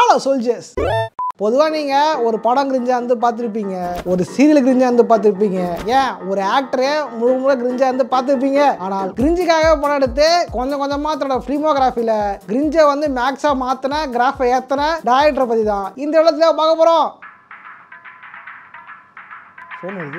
hello soldiers பொதுவாக நீங்கள் ஒரு படம் கிரிஞ்சா வந்து பார்த்துருப்பீங்க ஒரு சீரியல் கிரிஞ்சா வந்து பார்த்துருப்பீங்க ஏன் ஒரு ஆக்டரே முழு முழு கிரிஞ்சா வந்து பார்த்துருப்பீங்க ஆனால் கிரிஞ்சுக்காக படம் எடுத்து கொஞ்சம் கொஞ்சமாக தன்னோட ஃபிலிமோகிராஃபியில் கிரிஞ்சை வந்து மேக்ஸாக மாற்றின கிராஃபை ஏற்றின டேரக்டரை பற்றி தான் இந்த இடத்துல பார்க்க போகிறோம் ஃபோன் வருது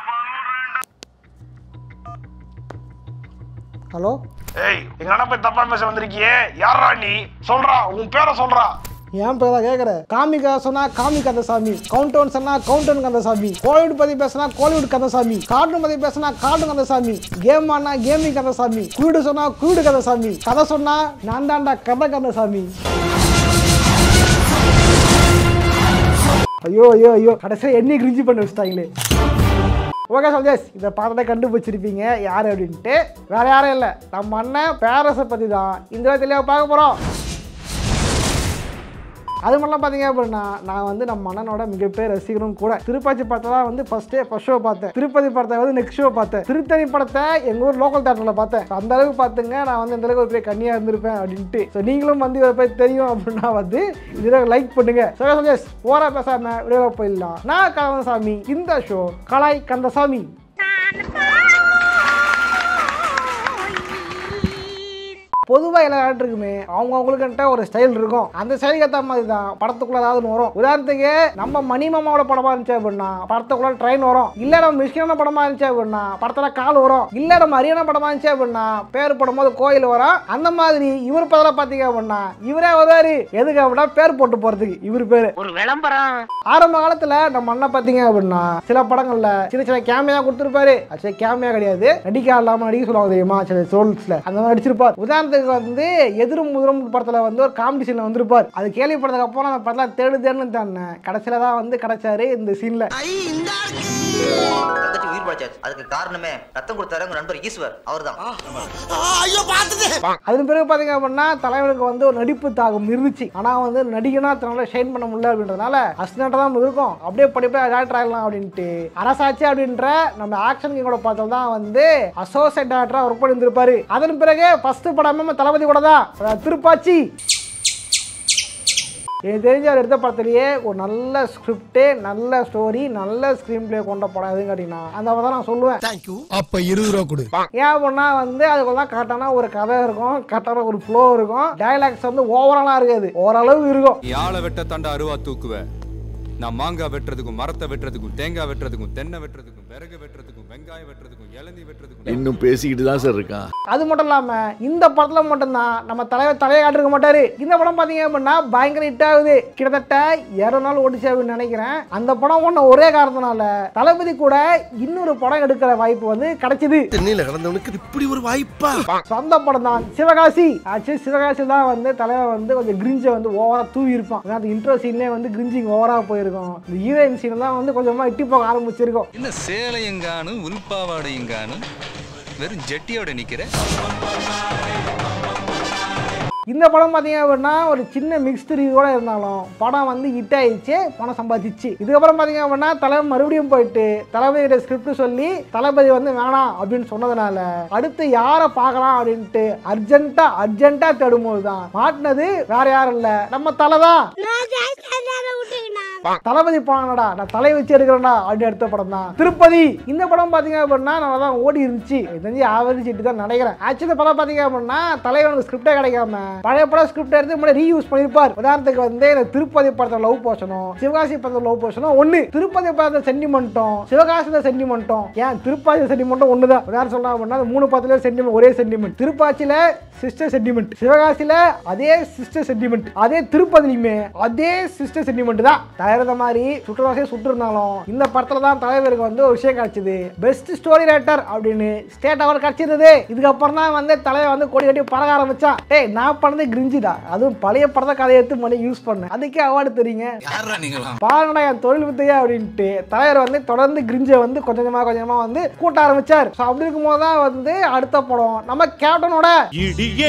ஹலோ ஏய் எங்க அண்ணா போய் தப்பா பேச வந்திருக்கியே யாரா நீ சொல்றா உன் பேரை சொல்றா ஏன் பேரா கேட்குற காமிக்கா சொன்னா காமி கந்தசாமி கவுண்டவுன் சொன்னா கவுண்டவுன் கந்தசாமி கோலிவுட் பத்தி பேசினா கோலிவுட் கந்தசாமி கார்ட்டூன் பத்தி பேசினா கார்ட்டூன் கந்தசாமி கேம் ஆனா கேமிங் கந்தசாமி குருடு சொன்னா குருடு கந்தசாமி கதை சொன்னா நான் தாண்டா கதை கந்தசாமி ஐயோ ஐயோ ஐயோ கடைசியில் என்னை கிரிஞ்சி பண்ணி வச்சுட்டாங்களே ஓகே சந்தேஷ் இதை பார்த்துட்டே கண்டுபிடிச்சிருப்பீங்க யார் அப்படின்ட்டு வேற யாரும் இல்லை நம்ம அண்ணன் பேரஸை பற்றி தான் இந்த இடத்துல பார்க்க போகிறோம் அது மட்டும் பார்த்தீங்க அப்படின்னா நான் வந்து நம்ம அண்ணனோட மிகப்பெரிய ரசிகரும் கூட திருப்பாச்சி படத்தை தான் வந்து ஃபர்ஸ்டே ஃபர்ஸ்ட் ஷோ பார்த்தேன் திருப்பதி படத்தை வந்து நெக்ஸ்ட் ஷோ பார்த்தேன் திருத்தணி படத்தை எங்கள் ஊர் லோக்கல் தேட்டரில் பார்த்தேன் So, அந்த அளவுக்கு பார்த்துங்க நான் வந்து இந்த அளவுக்கு ஒரு பெரிய கன்னியாக இருந்திருப்பேன் அப்படின்ட்டு ஸோ நீங்களும் வந்து இதை போய் தெரியும் அப்படின்னா வந்து இதில் லைக் பண்ணுங்க சோ சஜஸ் ஓரா பேசாம விரைவா போயிடலாம் நான் கந்தசாமி இந்த ஷோ கலாய் கந்தசாமி பொதுவாக எல்லா ஆக்டருக்குமே அவங்க அவங்களுக்குன்ட்ட ஒரு ஸ்டைல் இருக்கும் அந்த ஸ்டைலுக்கு ஏற்ற மாதிரி தான் படத்துக்குள்ள ஏதாவது ஒண்ணு வரும் உதாரணத்துக்கு நம்ம மணிமாமாவோட படமா இருந்துச்சு அப்படின்னா படத்துக்குள்ள ட்ரெயின் வரும் இல்ல நம்ம மிஷ்கியான படமா இருந்துச்சு அப்படின்னா படத்துல கால் வரும் இல்ல நம்ம அரியான படமா இருந்துச்சு அப்படின்னா பேர் போடும்போது கோயில் வரும் அந்த மாதிரி இவர் பதல பாத்தீங்க அப்படின்னா இவரே வருவாரு எதுக்கு அப்படின்னா பேர் போட்டு போறதுக்கு இவர் பேரு ஒரு விளம்பரம் ஆரம்ப காலத்துல நம்ம அண்ணன் பாத்தீங்க அப்படின்னா சில படங்கள்ல சின்ன சின்ன கேமியா கொடுத்துருப்பாரு ஆக்சுவலி கேமியா கிடையாது நடிக்க இல்லாம நடிக்க சொல்லுவாங்க தெரியுமா சில சோல்ஸ்ல அந்த மாதிரி நடிச்சிருப்பார் உதாரணத்துக்கு வந்து எதிரும் முதலும் படத்துல வந்து ஒரு காமெடி சீன்ல வந்திருப்பார் அது கேள்விப்பட்டதுக்கு அப்புறம் அந்த படத்துல தேடு தேடுன்னு தானே கடைசியில தான் வந்து கிடைச்சாரு இந்த சீன்ல தங்கச்சி உயிர் பழைச்சாச்சு அதுக்கு காரணமே ரத்தம் கொடுத்தாரு உங்க நண்பர் ஈஸ்வர் அவர்தான் அதன் பிறகு பாத்தீங்க அப்படின்னா தலைவனுக்கு வந்து ஒரு நடிப்பு தாகம் இருந்துச்சு ஆனா வந்து நடிகனா தன்னால ஷைன் பண்ண முடியல அப்படின்றதுனால அசிஸ்டண்டா தான் இருக்கும் அப்படியே படிப்பா டேரக்டர் ஆகலாம் அப்படின்ட்டு அரசாட்சி அப்படின்ற நம்ம ஆக்ஷன் கிங்கோட படத்தில் தான் வந்து அசோசியேட் டேரக்டரா ஒர்க் பண்ணியிருந்திருப்பாரு அதன் பிறகு ஃபர்ஸ்ட் படமே நம்ம தளபதி கூட தான் அதாவது திருப்பாச்சி எனக்கு தெரிஞ்ச அவர் எடுத்த படத்துலயே ஒரு நல்ல ஸ்கிரிப்டு நல்ல ஸ்டோரி நல்ல ஸ்க்ரீன் பிளே கொண்ட படம் எதுன்னு கேட்டீங்கன்னா அந்த படம் தான் நான் சொல்லுவேன் அப்ப இருபது ரூபா கொடு ஏன் அப்படின்னா வந்து அதுக்குள்ள தான் கரெக்டான ஒரு கதை இருக்கும் கரெக்டான ஒரு ஃப்ளோ இருக்கும் டைலாக்ஸ் வந்து ஓவராலாக இருக்காது ஓரளவு இருக்கும் நீ ஆளை வெட்ட தண்டை அருவா தூக்குவ நான் மாங்காய் வெட்டுறதுக்கும் மரத்தை வெட்டுறதுக்கும் தேங்காய் வெட்டுறதுக்கும் தென்னை வெட்டுறதுக்கும் விறகு வெட்டுறதுக்கும் வெங்காயம் வெட்டுறதுக்கும் இளநீ வெட்டுறதுக்கும் இன்னும் பேசிக்கிட்டு தான் சார் இருக்கான் அது மட்டும் இல்லாமல் இந்த படத்தில் மட்டும்தான் நம்ம தலைவர் தலையை காட்டிருக்க மாட்டாரு இந்த படம் பார்த்தீங்க அப்படின்னா பயங்கர ஹிட் ஆகுது கிட்டத்தட்ட இரநூறு நாள் ஓடிச்சு அப்படின்னு நினைக்கிறேன் அந்த படம் ஒன்று ஒரே காரணத்தினால தளபதி கூட இன்னொரு படம் எடுக்கிற வாய்ப்பு வந்து கிடைச்சிது தென்னையில கிடந்தவனுக்கு இப்படி ஒரு வாய்ப்பா சொந்த படம் தான் சிவகாசி ஆக்சுவலி சிவகாசி தான் வந்து தலைவர் வந்து கொஞ்சம் கிரிஞ்சை வந்து ஓவரா தூவி இருப்பான் ஏன்னா அந்த இன்ட்ரோ சீன்லேயே வந்து கிரிஞ்சிங் ஓவரா போயிருக்கும் இந்த ஹீரோயின் சீன் தான் வந்து கொஞ்சமா இட்டி போக ஆரம்பிச்சிருக்கும் என்ன சேலையங்கானும் உள்பாவாடையங்கானும் வெறும் ஜெட்டியோட நிக்கிற இந்த படம் பார்த்தீங்க அப்படின்னா ஒரு சின்ன மிக்ஸ்டு ரிவ்யூவோட இருந்தாலும் படம் வந்து ஹிட் ஆயிடுச்சு பணம் சம்பாதிச்சு இதுக்கப்புறம் பார்த்தீங்க அப்படின்னா தலைவர் மறுபடியும் போயிட்டு தளபதியோட ஸ்கிரிப்ட் சொல்லி தளபதி வந்து வேணாம் அப்படின்னு சொன்னதுனால அடுத்து யாரை பார்க்கலாம் அப்படின்ட்டு அர்ஜென்ட்டா அர்ஜென்ட்டா தேடும்போது தான் மாட்டினது வேற யாரும் இல்லை நம்ம தலை தான் தளபதி படம்டா நான் தலை வச்சு எடுக்கிறேன்டா அப்படின்னு எடுத்த படம் தான் திருப்பதி இந்த படம் பாத்தீங்க அப்படின்னா நல்லா தான் ஓடி இருந்துச்சு இது தெரிஞ்சு ஆவரேஜ் ஹிட் தான் நினைக்கிறேன் ஆக்சுவலி படம் பாத்தீங்க அப்படின்னா தலைவனுக்கு ஸ்கிரிப்டே கிடைக்காம பழைய படம் ஸ்கிரிப்ட் எடுத்து முன்னாடி ரீயூஸ் பண்ணியிருப்பார் உதாரணத்துக்கு வந்து இந்த திருப்பதி படத்தில் லவ் போர்ஷனும் சிவகாசி படத்தில் லவ் போர்ஷனும் ஒன்று திருப்பதி படத்தில் சென்டிமெண்ட்டும் சிவகாசி சென்டிமெண்ட்டும் ஏன் திருப்பாச்சி சென்டிமெண்ட்டும் ஒன்று தான் உதாரணம் சொல்லலாம் அப்படின்னா அந்த மூணு படத்துல சென்டிமெண்ட் ஒரே சென்டிமெண்ட் திருப்பாச்சியில சிஸ்டர் சென்டிமெண்ட் சிவகாசியில அதே சிஸ்டர் சென்டிமெண்ட் அதே திருப்பதிலையுமே அதே சிஸ்டர் சென்டிமெண்ட் தான் தயாரித்த மாதிரி சுற்றுலாசே சுட்டுருந்தாலும் இந்த படத்துல தான் தலைவருக்கு வந்து ஒரு விஷயம் கிடைச்சது பெஸ்ட் ஸ்டோரி ரைட்டர் அப்படின்னு ஸ்டேட் அவர் கிடைச்சிருந்தது இதுக்கப்புறம் தான் வந்து தலைவர் வந்து கொடி கட்டி பறக்க ஆரம்பிச்சான் டேய் நான் பண்ணது கிரிஞ்சிடா அதுவும் பழைய படத்தை கதையை எடுத்து மணி யூஸ் பண்ணேன் அதுக்கே அவார்டு தெரியுங்க யாரா நீங்களா பாருங்கடா என் தொழில் வித்தையா அப்படின்ட்டு தலைவர் வந்து தொடர்ந்து கிரிஞ்சை வந்து கொஞ்சம் கொஞ்சமா கொஞ்சமா வந்து கூட்ட ஆரம்பிச்சார் ஸோ அப்படி இருக்கும்போது தான் வந்து அடுத்த படம் நம்ம கேப்டனோட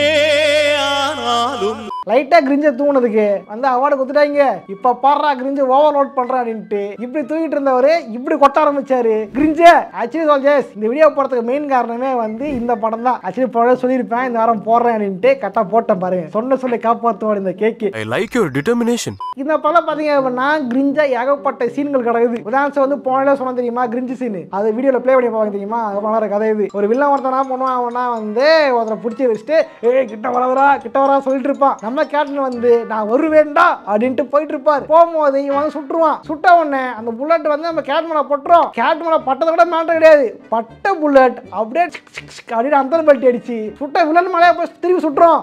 லைட்டா கிரிஞ்ச தூணுதுக்கு வந்து அவார்டு கொடுத்துட்டாங்க இப்ப பாடுறா கிரிஞ்சு ஓவர்லோட் பண்றேன் அப்படின்ட்டு இப்படி தூக்கிட்டு இருந்தவர் இப்படி கொட்ட ஆரம்பிச்சாரு கிரிஞ்ச ஆக்சுவலி சொல்ஜேஸ் இந்த வீடியோ போறதுக்கு மெயின் காரணமே வந்து இந்த படம் தான் ஆக்சுவலி போட சொல்லியிருப்பேன் இந்த வாரம் போடுறேன் அப்படின்ட்டு கரெக்டாக போட்டேன் பாருங்க சொன்ன சொல்லி காப்பாற்றுவார் இந்த கேக்கு ஐ லைக் யுவர் டிட்டர்மினேஷன் இந்த படம் பார்த்தீங்க அப்படின்னா கிரிஞ்சா ஏகப்பட்ட சீன்கள் கிடக்குது உதாரணம் வந்து போனே சொன்ன தெரியுமா கிரிஞ்சு சீன் அது வீடியோல ப்ளே பண்ணி பார்க்க தெரியுமா அது பண்ணார கதை இது ஒரு வில்லன் ஒருத்தனா பண்ணுவான் அவனா வந்து ஒருத்தனை பிடிச்சி வச்சுட்டு ஏய் கிட்ட வரவரா கிட்ட வரா சொல்லிட்டு இருப்பான் நம்ம கேப்டன் வந்து நான் வருவேன்டா அப்படின்ட்டு போயிட்டு இருப்பார் போகும்போது இவன் வந்து சுட்டுருவான் சுட்ட உடனே அந்த புல்லட் வந்து நம்ம கேட் மேல பட்டுரும் கேட் மேல பட்டதை விட மேட்டர் கிடையாது பட்ட புல்லட் அப்படியே சிக் சிக் சிக் அப்படின்னு அந்த பெல்ட் அடிச்சு சுட்ட வில்லன் மேலே போய் திருப்பி சுட்டுரும்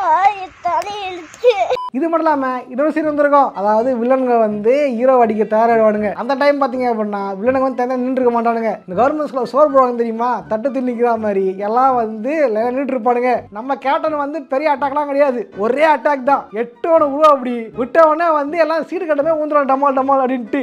இது மட்டும் இல்லாம இன்னொரு சீன் வந்திருக்கும் அதாவது வில்லன்கள் வந்து ஹீரோ அடிக்க தயாராகிடுவானுங்க அந்த டைம் பாத்தீங்க அப்படின்னா வில்லனுங்க வந்து தனியாக நின்று இருக்க மாட்டானுங்க இந்த கவர்மெண்ட் ஸ்கூலில் சோறு போடுவாங்க தெரியுமா தட்டு தின்னிக்கிற மாதிரி எல்லாம் வந்து நின்றுட்டு இருப்பானுங்க நம்ம கேப்டன் வந்து பெரிய அட்டாக்லாம் கிடையாது ஒரே அட்டாக் தான் எட்டோட உருவா அப்படி விட்ட உடனே வந்து எல்லாம் சீட்டு கட்டமே ஊந்துடும் டமால் டமால் அப்படின்ட்டு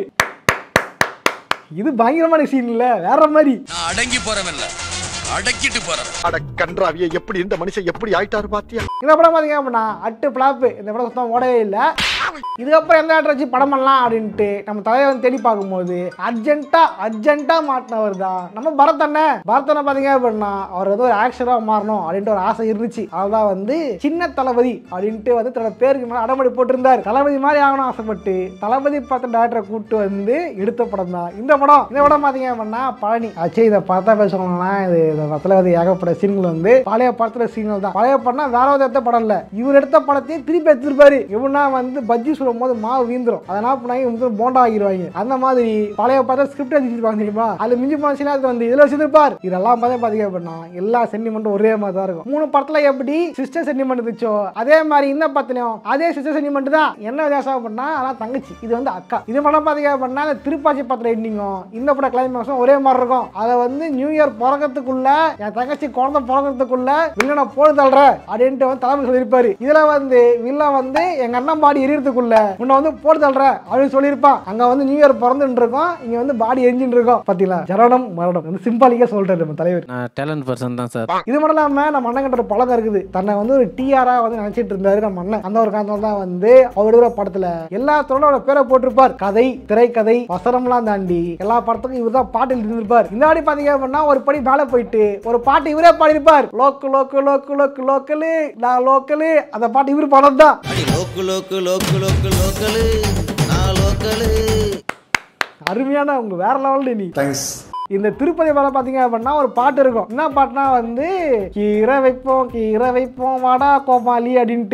இது பயங்கரமான சீன் இல்ல வேற மாதிரி நான் அடங்கி போறவன் இல்ல அடக்கிட்டு போறவன் அட கன்றாவிய எப்படி இந்த மனுஷன் எப்படி ஆயிட்டாரு பாத்தியா இந்த படம் பார்த்தீங்க அப்படின்னா அட்டு பிளாப்பு இந்த படம் சுத்தம் ஓடவே இல்லை இதுக்கப்புறம் எந்த ஆக்டர் வச்சு படம் பண்ணலாம் அப்படின்ட்டு நம்ம தலையை வந்து தேடி பார்க்கும்போது அர்ஜென்ட்டா அர்ஜென்ட்டா மாட்டினவர் தான் நம்ம பரத் அண்ணன் பரத் அண்ணன் பார்த்தீங்க அப்படின்னா அவர் வந்து ஒரு ஆக்ஷனாக மாறணும் அப்படின்ட்டு ஒரு ஆசை இருந்துச்சு அதுதான் வந்து சின்ன தளபதி அப்படின்ட்டு வந்து தன்னோட பேருக்கு மேலே அடமடி போட்டிருந்தார் தளபதி மாதிரி ஆகணும் ஆசைப்பட்டு தளபதி பார்த்த டேரக்டரை கூப்பிட்டு வந்து எடுத்த படம் தான் இந்த படம் இந்த படம் பார்த்தீங்க அப்படின்னா பழனி ஆச்சு இதை பார்த்தா பேசணும்னா இது இந்த படத்தில் வந்து ஏகப்பட்ட சீன்கள் வந்து பழைய படத்துல சீன்கள் தான் பழைய படம்னா வேற ஒரு எடுத்த படம் இல்ல இவர் எடுத்த படத்தையும் திருப்பி எடுத்திருப்பாரு எப்படின்னா வந்து பஜ்ஜி சுடும் போது மாவு வீந்துரும் அதனால பண்ணாங்க இவங்க வந்து போண்டா ஆகிடுவாங்க அந்த மாதிரி பழைய படத்தை ஸ்கிரிப்ட் எழுதிருப்பாங்க தெரியுமா அது மிஞ்சி போன சீனா அது வந்து இதுல வச்சிருப்பார் இதெல்லாம் பார்த்தா பாத்தீங்க அப்படின்னா எல்லா சென்டிமெண்ட்டும் ஒரே மாதிரி தான் இருக்கும் மூணு படத்துல எப்படி சிஸ்டர் சென்டிமெண்ட் இருந்துச்சோ அதே மாதிரி இந்த படத்துலயும் அதே சிஸ்டர் சென்டிமெண்ட் தான் என்ன வித்தியாசம் அப்படின்னா அதான் தங்கச்சி இது வந்து அக்கா இது படம் பாத்தீங்க அப்படின்னா இந்த திருப்பாச்சி படத்துல எண்டிங்கும் இந்த படம் கிளைமேக்ஸும் ஒரே மாதிரி இருக்கும் அதை வந்து நியூ இயர் பிறக்கிறதுக்குள்ள என் தங்கச்சி குழந்தை பிறக்கிறதுக்குள்ள வில்லனை போடு தள்ளுற அப்படின்ட்டு வந்து தலைமை சொல்லியிருப்பாரு இதுல வந்து வில்லன் வந்து எங்க அண்ணன் பாடி எரியறதுக்குள்ள உன்னை வந்து போடு தள்ளுற அப்படின்னு சொல்லியிருப்பான் அங்க வந்து நியூ இயர் பிறந்துட்டு இருக்கோம் இங்க வந்து பாடி எரிஞ்சிட்டு இருக்கோம் பாத்தீங்களா ஜனனம் மரணம் வந்து சிம்பாலிக்கா சொல்றாரு நம்ம தலைவர் நான் டேலண்ட் பர்சன் தான் சார் இது மட்டும் இல்லாம நம்ம அண்ணன் கிட்ட ஒரு பழக்கம் இருக்குது தன்னை வந்து ஒரு டிஆரா வந்து நினைச்சிட்டு இருந்தாரு நம்ம அண்ணன் அந்த ஒரு காரணம் தான் வந்து அவர் இருக்கிற படத்துல எல்லா தொழிலோட பேரை போட்டிருப்பார் கதை திரைக்கதை வசனம்லாம் தாண்டி எல்லா படத்துக்கும் இவர் தான் பாட்டில் இருந்திருப்பார் இந்த வாட்டி பாத்தீங்க அப்படின்னா ஒரு படி மேல போயிட்டு ஒரு பாட்டு இவரே பாடியிருப்பார் லோக்கு லோக்கு லோக்கு லோக்கு லோக்கலு நான் லோக்கலு அந்த பாட்டு இவர் படம் தான் அடி லோக்கு லோக்கு லோக்கு லோக்கு லோக்கலு நான் லோக்கலு அருமையான உங்க வேற லெவல்ல நீ இந்த திருப்பதி மேல பாத்தீங்க அப்படின்னா ஒரு பாட்டு இருக்கும் என்ன பாட்டுனா வந்து கீரை வைப்போம் கீரை வைப்போம் வாடா கோபாலி அப்படின்ட்டு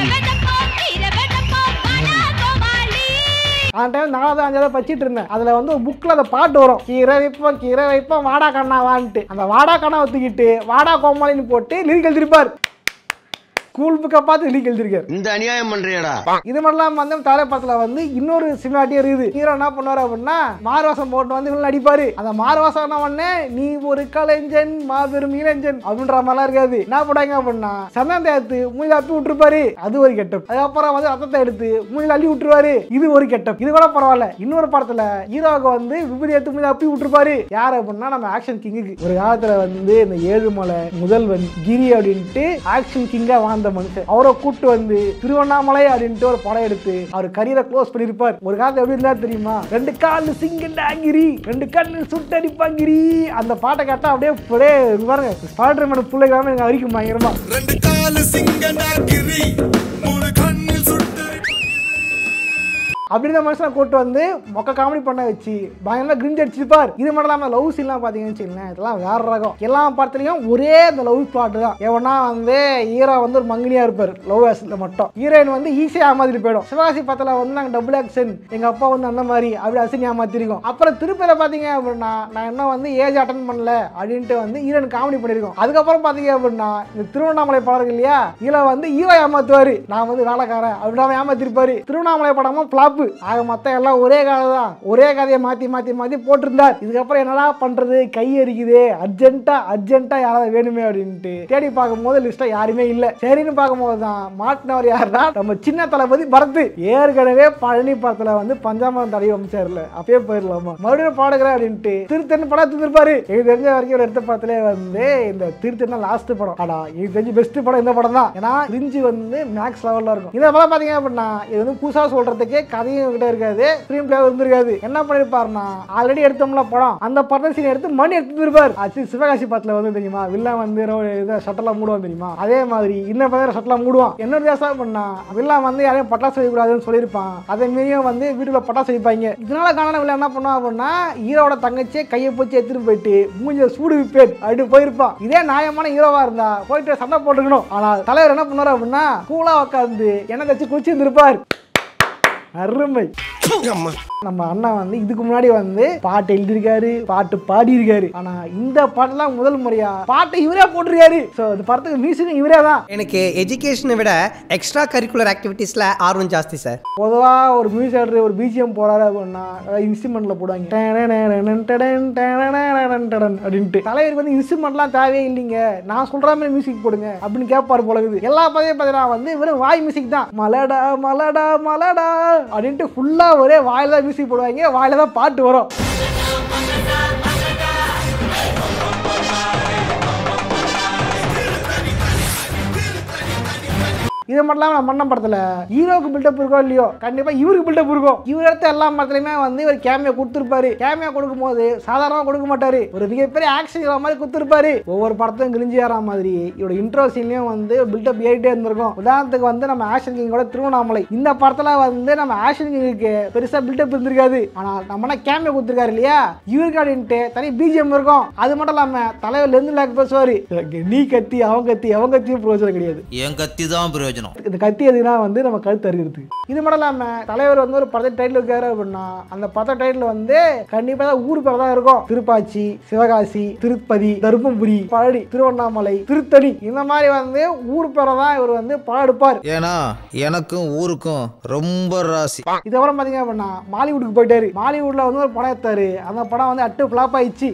அந்த டைம் நாலாவது அஞ்சாவது படிச்சிட்டு இருந்தேன் அதுல வந்து ஒரு புக்ல அந்த பாட்டு வரும் கீரை வைப்போம் கீரை வைப்போம் வாடா கண்ணாவான்ட்டு அந்த வாடா கண்ணாவை தூக்கிட்டு வாடா கோமாளின்னு போட்டு லிரிக் எழுதிருப்பார் ஸ்கூல் புக்கை பார்த்து லிரிக் எழுதிருக்காரு இந்த அநியாயம் பண்றியடா இது மட்டும் இல்லாம வந்து தலை படத்துல வந்து இன்னொரு சிமிலாட்டியும் இருக்குது ஹீரோ என்ன பண்ணுவாரு அப்படின்னா மார்வாசம் போட்டு வந்து இவங்க நடிப்பாரு அந்த மார்வாசம் என்ன பண்ண நீ ஒரு கலைஞன் மாபெரும் இளைஞன் அப்படின்ற மாதிரிலாம் இருக்காது என்ன பண்ணாங்க அப்படின்னா சந்தனம் தேர்த்து மூஞ்சில அப்பி விட்டுருப்பாரு அது ஒரு கெட்டப் அதுக்கப்புறம் வந்து ரத்தத்தை எடுத்து மூஞ்சில அள்ளி விட்டுருவாரு இது ஒரு கெட்டப் இது கூட பரவாயில்ல இன்னொரு படத்துல ஹீரோவுக்கு வந்து விபதி எடுத்து மூஞ்சில அப்பி விட்டுருப்பாரு யார் அப்படின்னா நம்ம ஆக்ஷன் கிங்குக்கு ஒரு காலத்துல வந்து இந்த ஏழுமலை முதல்வன் கிரி அப்படின்ட்டு ஆக்ஷன் கிங்கா வாழ்ந்த மனுஷன் அவரை கூட்டு வந்து திருவண்ணாமலை அப்படின்ட்டு ஒரு படம் எடுத்து அவர் கரியரை க்ளோஸ் பண்ணிருப்பார் ஒரு காலத்துல எப்படி இருந்தா தெரியுமா ரெண்டு கால் சிங்கண்டாங்கிரி ரெண்டு கண்ணு சுட்டடிப்பாங்கிரி அந்த பாட்டை கேட்டா அப்படியே அப்படியே இங்க பாருங்க ஸ்பாடர் மேன் பிள்ளைங்க எனக்கு அரிக்கும் பயங்கரமா ரெண்டு காலு சிங்கனாகிரி மூணு கண்ணில் சுட்டு அப்படி இந்த மனுஷனை கூட்டு வந்து மொக்க காமெடி பண்ண வச்சு பயங்கரமா கிரிஞ்ச் அடிச்சிருப்பார் இது மட்டும் இல்லாம லவ் சீன்லாம் பாத்தீங்கன்னு வச்சுக்கோங்களேன் இதெல்லாம் வேற ரகம் எல்லா படத்துலயும் ஒரே அந்த லவ் பாட்டு தான் எவனா வந்து ஹீரோ வந்து ஒரு மங்கினியா இருப்பார் லவ் ஆக்ஷன்ல மட்டும் ஹீரோயின் வந்து ஈஸியா ஏமாத்திட்டு போயிடும் சிவகாசி படத்துல வந்து நாங்க டபுள் ஆக்ஷன் எங்க அப்பா வந்து அந்த மாதிரி அப்படி அசினி ஏமாத்திருக்கோம் அப்புறம் திருப்பதியில பாத்தீங்க அப்படின்னா நான் என்ன வந்து ஏஜ் அட்டன் பண்ணல அப்படின்ட்டு வந்து ஹீரோயின் காமெடி பண்ணிருக்கோம் அதுக்கப்புறம் பாத்தீங்க அப்படின்னா இந்த திருவண்ணாமலை படம் இருக்கு இல்லையா இதுல வந்து ஹீரோ ஏமாத்துவாரு நான் வந்து வேலைக்காரன் அப்படின்னு ஏமாத்திருப்பாரு திருவண்ணாமலை படமும் ஃபிளாப்பு ஆக மொத்தம் எல்லாம் ஒரே கதை தான் ஒரே கதையை மாத்தி மாத்தி மாத்தி போட்டிருந்தார் இதுக்கப்புறம் என்னடா பண்றது கை எரிக்குது அர்ஜென்ட்டா அர்ஜென்ட்டா யாராவது வேணுமே அப்படின்ட்டு தேடி பார்க்கும்போது லிஸ்ட்ல யாருமே இல்ல சரின்னு பார்க்கும்போது தான் மாட்டினவர் யாருன்னா நம்ம சின்ன தளபதி பரத் ஏற்கனவே பழனி படத்துல வந்து பஞ்சாமரம் தடவி அமைச்சார்ல அப்பயே போயிடலாமா மறுபடியும் பாடுகிறேன் அப்படின்ட்டு திருத்தன் படம் எடுத்துருப்பாரு எனக்கு தெரிஞ்ச வரைக்கும் ஒரு எடுத்த படத்துல வந்து இந்த திருத்தன் லாஸ்ட் படம் ஆடா எனக்கு தெரிஞ்சு பெஸ்ட் படம் இந்த படம் தான் ஏன்னா கிரிஞ்சு வந்து மேக்ஸ் லெவல்ல இருக்கும் இந்த படம் பாத்தீங்க அப்படின்னா இது வந்து புதுசா சொல்றதுக்கே கதை கதையும் கிட்ட இருக்காது ஸ்க்ரீன் பிளே இருந்திருக்காது என்ன பண்ணிருப்பாருன்னா ஆல்ரெடி எடுத்தோம்ல படம் அந்த படம் சீன் எடுத்து மணி எடுத்து இருப்பார் அது சிவகாசி படத்துல வந்து தெரியுமா வில்லன் வந்து ரோ- இதை ஷட்டெல்லாம் மூடுவான் தெரியுமா அதே மாதிரி இந்த படம் ஷட்டெல்லாம் மூடுவான் என்ன வித்தியாசம் பண்ணா வில்லன் வந்து யாரையும் பட்டாசு வைக்கக்கூடாதுன்னு சொல்லியிருப்பான் அதே மாரியும் வந்து வீட்டுல பட்டாசு வைப்பாங்க இதனால காணான வில்லன் என்ன பண்ணுவான் அப்படின்னா ஹீரோட தங்கச்சியை கையை போச்சு எடுத்துட்டு போயிட்டு மூஞ்ச சூடு விப்பேன் அப்படி போயிருப்பான் இதே நியாயமான ஹீரோவா இருந்தா போயிட்டு சண்டை போட்டுக்கணும் ஆனால் தலைவர் என்ன பண்ணாரு அப்படின்னா கூலா உட்காந்து எண்ணெய் தச்சு குளிச்சு இருந்திருப்பார் அருமை நம்ம அண்ணா வந்து இதுக்கு முன்னாடி வந்து பாட்டு எழுதியிருக்காரு பாட்டு பாடியிருக்காரு ஆனா இந்த பாட்டெல்லாம் முதல் முறையா பாட்டை இவரே போட்டிருக்காரு ஸோ இந்த படத்துக்கு மியூசிக் இவரே தான் எனக்கு எஜுகேஷனை விட எக்ஸ்ட்ரா கரிக்குலர் ஆக்டிவிட்டீஸில் ஆர்வம் ஜாஸ்தி சார் பொதுவாக ஒரு மியூசிக் ஆர்டர் ஒரு பிஜிஎம் போறாரு அப்படின்னா இன்ஸ்ட்ருமெண்ட்ல போடுவாங்க டேனேனேனேனன் டடன் டேனேனேனன் டடன் அப்படின்ட்டு தலைவருக்கு வந்து இன்ஸ்ட்ருமெண்ட்லாம் தேவையே இல்லைங்க நான் சொல்ற மாதிரி மியூசிக் போடுங்க அப்படின்னு கேட்பாரு போல இருக்குது எல்லா பதையும் பார்த்தீங்கன்னா வந்து வெறும் வாய் மியூசிக் தான் மலடா மலடா மலடா அப்படின்ட்டு ஃபுல்லாக ஒரே வாயில தான் மியூசிக் போடுவாங்க வாயில தான் பாட்டு வரும் இது மட்டும் இல்லாமல் நம்ம மன்னம் படத்தில் ஹீரோக்கு பில்டப் இருக்கோ இல்லையோ கண்டிப்பாக இவருக்கு பில்டப் இருக்கும் இவர் எடுத்த எல்லா படத்துலையுமே வந்து இவர் கேமியா கொடுத்துருப்பாரு கேமியா கொடுக்கும் போது சாதாரணமாக கொடுக்க மாட்டாரு ஒரு மிகப்பெரிய ஆக்ஷன் ஹீரோ மாதிரி கொடுத்துருப்பாரு ஒவ்வொரு படத்தையும் கிழிஞ்சி ஏற மாதிரி இவரோட இன்ட்ரோ சீன்லையும் வந்து பில்டப் ஏறிட்டே இருந்திருக்கும் உதாரணத்துக்கு வந்து நம்ம ஆக்ஷன் கிங்கோட திருவண்ணாமலை இந்த படத்தில் வந்து நம்ம ஆக்ஷன் கிங்குக்கு பெருசாக பில்டப் இருந்திருக்காது ஆனால் நம்மனா கேமியா கொடுத்துருக்காரு இல்லையா இவருக்கு அப்படின்ட்டு தனி பிஜிஎம் இருக்கும் அது மட்டும் இல்லாமல் தலைவர் லெந்து லேக் பேசுவார் நீ கத்தி அவன் கத்தி அவன் கத்தியும் பிரயோஜனம் கிடையாது என் கத்தி தான் பிரயோஜனம் இந்த கத்தி எதுனா வந்து நம்ம கழுத்து அறுக்கிறது இது மட்டும் இல்லாம தலைவர் வந்து ஒரு படத்தை டைட்டில் இருக்காரு அப்படின்னா அந்த படத்தை டைட்டில் வந்து கண்டிப்பா தான் ஊர் பேர் தான் இருக்கும் திருப்பாச்சி சிவகாசி திருப்பதி தருமபுரி பழனி திருவண்ணாமலை திருத்தணி இந்த மாதிரி வந்து ஊர் பேரை தான் இவர் வந்து படம் எடுப்பார் ஏன்னா எனக்கும் ஊருக்கும் ரொம்ப ராசி இதுக்கப்புறம் பாத்தீங்க அப்படின்னா மாலிவுட்டுக்கு போயிட்டாரு மாலிவுட்ல வந்து ஒரு படம் எடுத்தாரு அந்த படம் வந்து அட்டு ஃபிளாப் ஆயிடுச்சு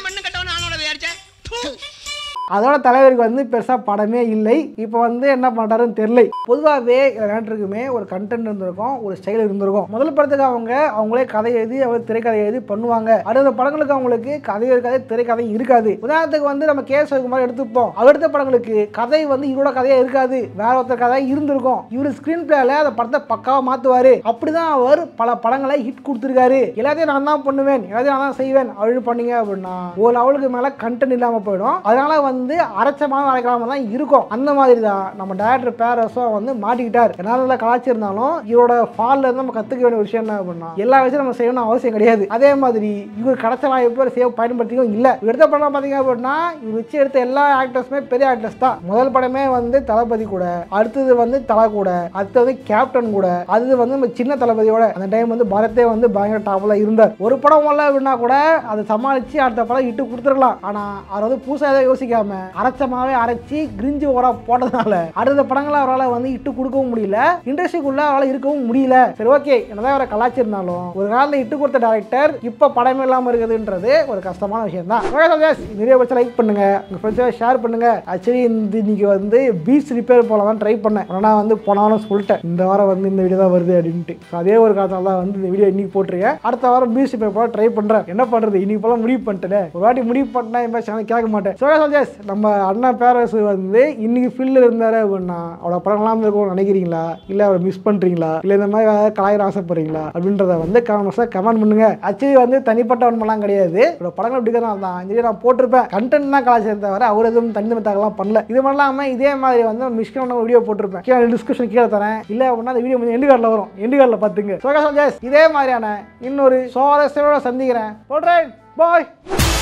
அதோட தலைவருக்கு வந்து பெருசாக படமே இல்லை இப்போ வந்து என்ன பண்ணுறாருன்னு தெரியல பொதுவாகவே விளையாட்டுக்குமே ஒரு கண்டென்ட் இருந்திருக்கும் ஒரு ஸ்டைல் இருந்திருக்கும் முதல் படத்துக்கு அவங்க அவங்களே கதை எழுதி அவங்க திரைக்கதை எழுதி பண்ணுவாங்க அடுத்த படங்களுக்கு அவங்களுக்கு கதை இருக்காது திரைக்கதை இருக்காது உதாரணத்துக்கு வந்து நம்ம கே மாதிரி எடுத்துப்போம் அடுத்த படங்களுக்கு கதை வந்து இவரோட கதையாக இருக்காது வேற ஒருத்தர் கதை இருந்திருக்கும் இவர் ஸ்க்ரீன் பிளேல அந்த படத்தை பக்காவாக மாற்றுவார் அப்படிதான் அவர் பல படங்களை ஹிட் கொடுத்துருக்காரு எல்லாத்தையும் நான் தான் பண்ணுவேன் எல்லாத்தையும் நான் தான் செய்வேன் அப்படின்னு பண்ணீங்க அப்படின்னா ஒரு லெவலுக்கு மேலே கண்டென்ட் இல்லாமல் போயிடும் அதனால வந்து அரைச்சமான அரைக்காம தான் இருக்கும் அந்த மாதிரி தான் நம்ம டேரக்டர் பேரஸும் வந்து மாட்டிக்கிட்டார் என்னால கலாச்சி இருந்தாலும் இவரோட ஃபால்ல இருந்து நம்ம கற்றுக்க வேண்டிய விஷயம் என்ன அப்படின்னா எல்லா விஷயம் நம்ம செய்யணும் அவசியம் கிடையாது அதே மாதிரி இவர் கிடைச்ச வாய்ப்பு சேவ் பயன்படுத்திக்கவும் இல்லை இவர் எடுத்த படம் பார்த்தீங்க அப்படின்னா இவர் வச்சு எடுத்த எல்லா ஆக்டர்ஸுமே பெரிய ஆக்டர்ஸ் தான் முதல் படமே வந்து தளபதி கூட அடுத்தது வந்து தலை கூட அடுத்தது கேப்டன் கூட அது வந்து நம்ம சின்ன தளபதியோட அந்த டைம் வந்து பரத்தே வந்து பயங்கர டாப்ல இருந்தார் ஒரு படம் வரல அப்படின்னா கூட அதை சமாளிச்சு அடுத்த படம் இட்டு கொடுத்துருக்கலாம் ஆனா அவர் வந்து புதுசாக எதாவது யோசிக்காம அரைச்சமாவே அரைச்சி கிரிஞ்சு ஓட போட்டதுனால அடுத்த படங்களை அவரால் வந்து இட்டு கொடுக்கவும் முடியல இண்டஸ்ட்ரிக்குள்ள அவரால் இருக்கவும் முடியல சரி ஓகே என்னதான் அவரை கலாச்சிருந்தாலும் ஒரு காலத்தில் இட்டு கொடுத்த டேரக்டர் இப்போ படமே இல்லாமல் இருக்குதுன்றது ஒரு கஷ்டமான விஷயம் தான் நிறைய பட்சம் லைக் பண்ணுங்க உங்க ஃப்ரெண்ட்ஸோட ஷேர் பண்ணுங்க ஆக்சுவலி இந்த இன்னைக்கு வந்து பீச் ரிப்பேர் போலாம் தான் ட்ரை பண்ணேன் ஆனால் வந்து போனாலும் சொல்லிட்டேன் இந்த வாரம் வந்து இந்த வீடியோ தான் வருது அப்படின்ட்டு So, அதே ஒரு காரணத்தால தான் வந்து இந்த வீடியோ இன்னைக்கு போட்டிருக்கேன் அடுத்த வாரம் பீச் ரிப்பேர் போல ட்ரை பண்றேன் என்ன பண்றது இன்னைக்கு போல முடிவு பண்ணிட்டேன் ஒரு வாட்டி முடிவு பண்ணா இந்த சேனல் கேட்க மாட்டேன் சோழ சஜஸ் நம்ம அண்ணா பேரரசு வந்து இன்னைக்கு ஃபீல்டில் இருந்தாரு அப்படின்னா அவரோட படங்கள்லாம் இருக்கும்னு நினைக்கிறீங்களா இல்லை அவரை மிஸ் பண்றீங்களா இல்லை இந்த மாதிரி வேற கலாயிர ஆசைப்படுறீங்களா அப்படின்றத வந்து கமெண்ட்ஸாக கமெண்ட் பண்ணுங்க ஆக்சுவலி வந்து தனிப்பட்ட வன்மெல்லாம் கிடையாது இவரோட படங்கள் பிடிக்கிறதுனால தான் இந்த video நான் போட்டிருப்பேன் கண்டென்ட் தான் கலாச்சாரம் தவிர அவர் எதுவும் தனித்தமிழ்த்தாகலாம் பண்ணல இது மட்டும் இல்லாமல் இதே மாதிரி வந்து மிஷ்கன் வீடியோ போட்டிருப்பேன் கீழே டிஸ்கிரிப்ஷன் கீழே தரேன் இல்லை அப்படின்னா அந்த வீடியோ கொஞ்சம் எண்டு கார்டில் வரும் எண்டு கார்டில் பார்த்துங்க சோகா சஞ்சஸ் இதே மாதிரியான இன்னொரு சுவாரஸ்யமோட சந்திக்கிறேன் போடுறேன் பாய்